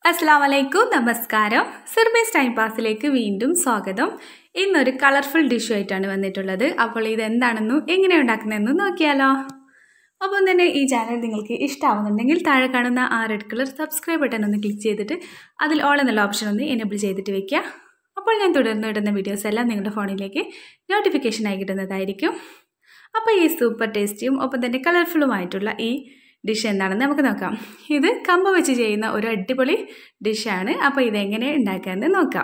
അസ്സാം വലൈക്കും നമസ്കാരം സിർബേസ് ടൈം പാസിലേക്ക് വീണ്ടും സ്വാഗതം ഇന്നൊരു കളർഫുൾ ഡിഷ് ആയിട്ടാണ് വന്നിട്ടുള്ളത് അപ്പോൾ ഇത് എന്താണെന്നും എങ്ങനെ ഉണ്ടാക്കുന്നതെന്നും നോക്കിയാലോ അപ്പം തന്നെ ഈ ചാനൽ നിങ്ങൾക്ക് ഇഷ്ടമാവുന്നുണ്ടെങ്കിൽ താഴെ കാണുന്ന ആ റെഡ് കളർ സബ്സ്ക്രൈബ് ബട്ടൺ ഒന്ന് ക്ലിക്ക് ചെയ്തിട്ട് അതിൽ ഓൾ എന്നുള്ള ഓപ്ഷൻ ഒന്ന് എനേബിൾ ചെയ്തിട്ട് വെക്കുക അപ്പോൾ ഞാൻ തുടർന്ന് ഇടുന്ന വീഡിയോസ് എല്ലാം നിങ്ങളുടെ ഫോണിലേക്ക് നോട്ടിഫിക്കേഷനായി കിട്ടുന്നതായിരിക്കും അപ്പോൾ ഈ സൂപ്പർ ടേസ്റ്റിയും ഒപ്പം തന്നെ കളർഫുള്ളുമായിട്ടുള്ള ഈ ഡിഷ് എന്താണെന്ന് നമുക്ക് നോക്കാം ഇത് കമ്പ് വെച്ച് ചെയ്യുന്ന ഒരു അടിപൊളി ഡിഷാണ് അപ്പോൾ ഇതെങ്ങനെ ഉണ്ടാക്കാമെന്ന് നോക്കാം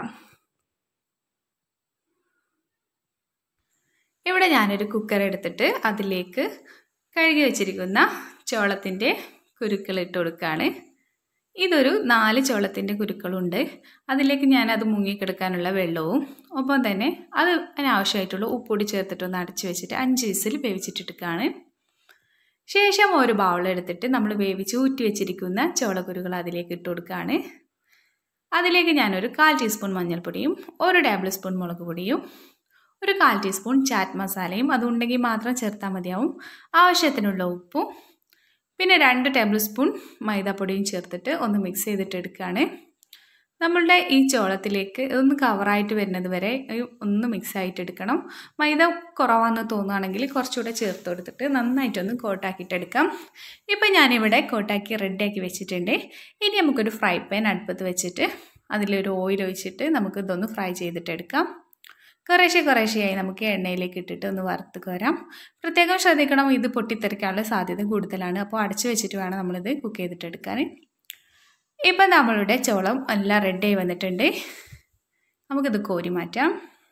ഇവിടെ ഞാനൊരു കുക്കർ എടുത്തിട്ട് അതിലേക്ക് കഴുകി വെച്ചിരിക്കുന്ന ചോളത്തിൻ്റെ കുരുക്കൾ ഇട്ട് കൊടുക്കുകയാണ് ഇതൊരു നാല് ചോളത്തിൻ്റെ കുരുക്കളുണ്ട് അതിലേക്ക് ഞാനത് മുങ്ങിക്കിടക്കാനുള്ള വെള്ളവും ഒപ്പം തന്നെ അത് അതിനാവശ്യമായിട്ടുള്ള ഉപ്പൊടി ചേർത്തിട്ടൊന്ന് അടച്ച് വെച്ചിട്ട് അഞ്ച് വിസിൽ വേവിച്ചിട്ടെടുക്കുകയാണ് ശേഷം ഒരു ബൗൾ എടുത്തിട്ട് നമ്മൾ വേവിച്ച് ഊറ്റി വെച്ചിരിക്കുന്ന ചോളക്കുരുകൾ അതിലേക്ക് ഇട്ട് കൊടുക്കുകയാണ് അതിലേക്ക് ഞാനൊരു കാൽ ടീസ്പൂൺ മഞ്ഞൾപ്പൊടിയും ഒരു ടേബിൾ സ്പൂൺ മുളക് പൊടിയും ഒരു കാൽ ടീസ്പൂൺ ചാറ്റ് മസാലയും അതുണ്ടെങ്കിൽ മാത്രം ചേർത്താൽ മതിയാവും ആവശ്യത്തിനുള്ള ഉപ്പും പിന്നെ രണ്ട് ടേബിൾ സ്പൂൺ മൈദാപ്പൊടിയും ചേർത്തിട്ട് ഒന്ന് മിക്സ് ചെയ്തിട്ട് എടുക്കുകയാണ് നമ്മളുടെ ഈ ചോളത്തിലേക്ക് ഒന്ന് കവറായിട്ട് വരുന്നത് വരെ ഒന്ന് മിക്സ് ആയിട്ട് എടുക്കണം മൈദ കുറവാണെന്ന് തോന്നുകയാണെങ്കിൽ കുറച്ചുകൂടെ ചേർത്ത് കൊടുത്തിട്ട് നന്നായിട്ടൊന്ന് കോട്ടാക്കിയിട്ടെടുക്കാം ഇപ്പം ഞാനിവിടെ കോട്ടാക്കി റെഡിയാക്കി വെച്ചിട്ടുണ്ട് ഇനി നമുക്കൊരു ഫ്രൈ പാൻ അടുപ്പത്ത് വെച്ചിട്ട് അതിലൊരു ഓയിൽ ഒഴിച്ചിട്ട് നമുക്ക് ഇതൊന്ന് ഫ്രൈ ചെയ്തിട്ടെടുക്കാം കുറേശ്ശെ കുറേശ്ശെയായി നമുക്ക് എണ്ണയിലേക്ക് ഇട്ടിട്ട് ഒന്ന് വറുത്ത് കോരാം പ്രത്യേകം ശ്രദ്ധിക്കണം ഇത് പൊട്ടിത്തെറിക്കാനുള്ള സാധ്യത കൂടുതലാണ് അപ്പോൾ അടച്ചു വെച്ചിട്ട് വേണം നമ്മളിത് കുക്ക് ചെയ്തിട്ടെടുക്കാൻ ഇപ്പം നമ്മളുടെ ചോളം എല്ലാം റെഡി ആയി വന്നിട്ടുണ്ട് നമുക്കിത് കോരി മാറ്റാം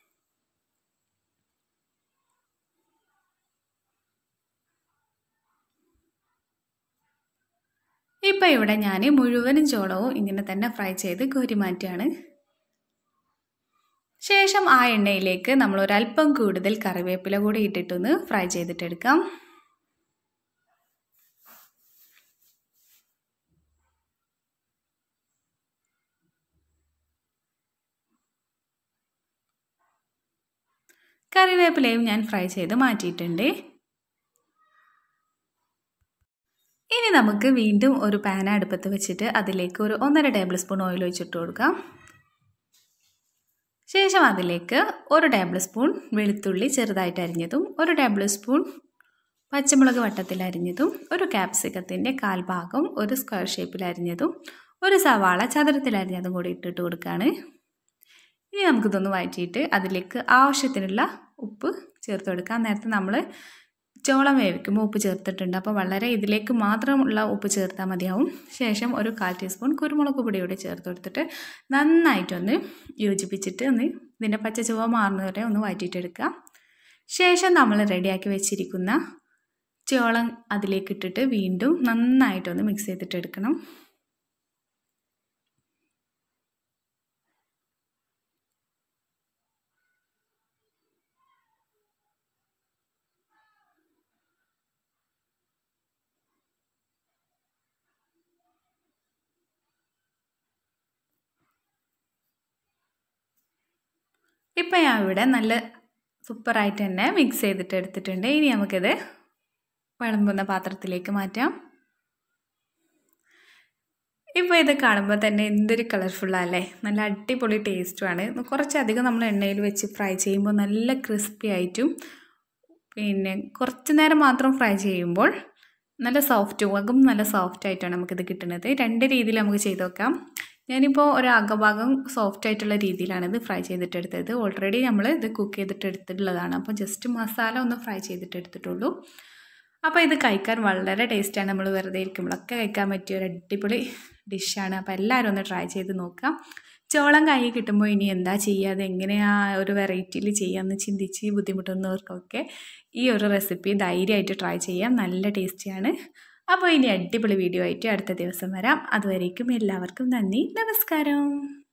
ഇപ്പം ഇവിടെ ഞാൻ മുഴുവനും ചോളവും ഇങ്ങനെ തന്നെ ഫ്രൈ ചെയ്ത് കോരി മാറ്റുകയാണ് ശേഷം ആ എണ്ണയിലേക്ക് നമ്മൾ ഒരല്പം കൂടുതൽ കറിവേപ്പില കൂടി ഇട്ടിട്ടൊന്ന് ഫ്രൈ ചെയ്തിട്ടെടുക്കാം കറിവേപ്പിലയും ഞാൻ ഫ്രൈ ചെയ്ത് മാറ്റിയിട്ടുണ്ട് ഇനി നമുക്ക് വീണ്ടും ഒരു പാൻ അടുപ്പത്ത് വെച്ചിട്ട് അതിലേക്ക് ഒരു ഒന്നര ടേബിൾ സ്പൂൺ ഓയിൽ ഒഴിച്ചിട്ട് കൊടുക്കാം ശേഷം അതിലേക്ക് ഒരു ടേബിൾ സ്പൂൺ വെളുത്തുള്ളി ചെറുതായിട്ട് അരിഞ്ഞതും ഒരു ടേബിൾ സ്പൂൺ പച്ചമുളക് വട്ടത്തിൽ അരിഞ്ഞതും ഒരു ക്യാപ്സിക്കത്തിൻ്റെ കാൽ ഭാഗം ഒരു സ്ക്വയർ ഷേപ്പിൽ അരിഞ്ഞതും ഒരു സവാള ചതുരത്തിൽ അരിഞ്ഞതും കൂടി ഇട്ടിട്ട് കൊടുക്കുകയാണ് ഇനി നമുക്കിതൊന്ന് വഴറ്റിയിട്ട് അതിലേക്ക് ആവശ്യത്തിനുള്ള ഉപ്പ് ചേർത്ത് കൊടുക്കാം നേരത്തെ നമ്മൾ ചോളം വേവിക്കുമ്പോൾ ഉപ്പ് ചേർത്തിട്ടുണ്ട് അപ്പോൾ വളരെ ഇതിലേക്ക് മാത്രമുള്ള ഉപ്പ് ചേർത്താൽ മതിയാവും ശേഷം ഒരു കാൽ ടീസ്പൂൺ കുരുമുളക് പൊടി കൂടി ചേർത്ത് കൊടുത്തിട്ട് നന്നായിട്ടൊന്ന് യോജിപ്പിച്ചിട്ട് ഒന്ന് ഇതിൻ്റെ പച്ച ചുവ മാറുന്നവരെ ഒന്ന് വഴറ്റിയിട്ടെടുക്കുക ശേഷം നമ്മൾ റെഡിയാക്കി വെച്ചിരിക്കുന്ന ചോളം അതിലേക്ക് ഇട്ടിട്ട് വീണ്ടും നന്നായിട്ടൊന്ന് മിക്സ് ചെയ്തിട്ട് എടുക്കണം ഇപ്പം ഞാൻ ഇവിടെ നല്ല സൂപ്പറായിട്ട് തന്നെ മിക്സ് ചെയ്തിട്ട് എടുത്തിട്ടുണ്ട് ഇനി നമുക്കിത് വിളമ്പുന്ന പാത്രത്തിലേക്ക് മാറ്റാം ഇപ്പോൾ ഇത് കാണുമ്പോൾ തന്നെ എന്തൊരു കളർഫുള്ളല്ലേ നല്ല അടിപൊളി ടേസ്റ്റുമാണ് കുറച്ചധികം നമ്മൾ എണ്ണയിൽ വെച്ച് ഫ്രൈ ചെയ്യുമ്പോൾ നല്ല ക്രിസ്പി ആയിട്ടും പിന്നെ കുറച്ച് നേരം മാത്രം ഫ്രൈ ചെയ്യുമ്പോൾ നല്ല സോഫ്റ്റ് അകം നല്ല സോഫ്റ്റ് ആയിട്ടാണ് നമുക്കിത് കിട്ടുന്നത് രണ്ട് രീതിയിൽ നമുക്ക് ചെയ്ത് നോക്കാം ഞാനിപ്പോൾ ഒരു അകഭാഗം സോഫ്റ്റ് ആയിട്ടുള്ള രീതിയിലാണ് ഇത് ഫ്രൈ ചെയ്തിട്ടെടുത്തത് ഓൾറെഡി നമ്മൾ ഇത് കുക്ക് ചെയ്തിട്ട് എടുത്തിട്ടുള്ളതാണ് അപ്പോൾ ജസ്റ്റ് മസാല ഒന്ന് ഫ്രൈ ചെയ്തിട്ട് എടുത്തിട്ടുള്ളൂ അപ്പോൾ ഇത് കഴിക്കാൻ വളരെ ടേസ്റ്റാണ് നമ്മൾ വെറുതെ ഇരിക്കുമ്പോഴൊക്കെ കഴിക്കാൻ പറ്റിയ ഒരു അടിപൊളി ഡിഷാണ് അപ്പോൾ എല്ലാവരും ഒന്ന് ട്രൈ ചെയ്ത് നോക്കാം ചോളം കൈ കിട്ടുമ്പോൾ ഇനി എന്താ ചെയ്യുക അത് എങ്ങനെയാണ് ഒരു വെറൈറ്റിയിൽ ചെയ്യാമെന്ന് ചിന്തിച്ച് ബുദ്ധിമുട്ടുന്നവർക്കൊക്കെ ഈ ഒരു റെസിപ്പി ധൈര്യമായിട്ട് ട്രൈ ചെയ്യാം നല്ല ടേസ്റ്റിയാണ് അപ്പോൾ ഇനി അടിപൊളി വീഡിയോ ആയിട്ട് അടുത്ത ദിവസം വരാം അതുവരേക്കും എല്ലാവർക്കും നന്ദി നമസ്കാരം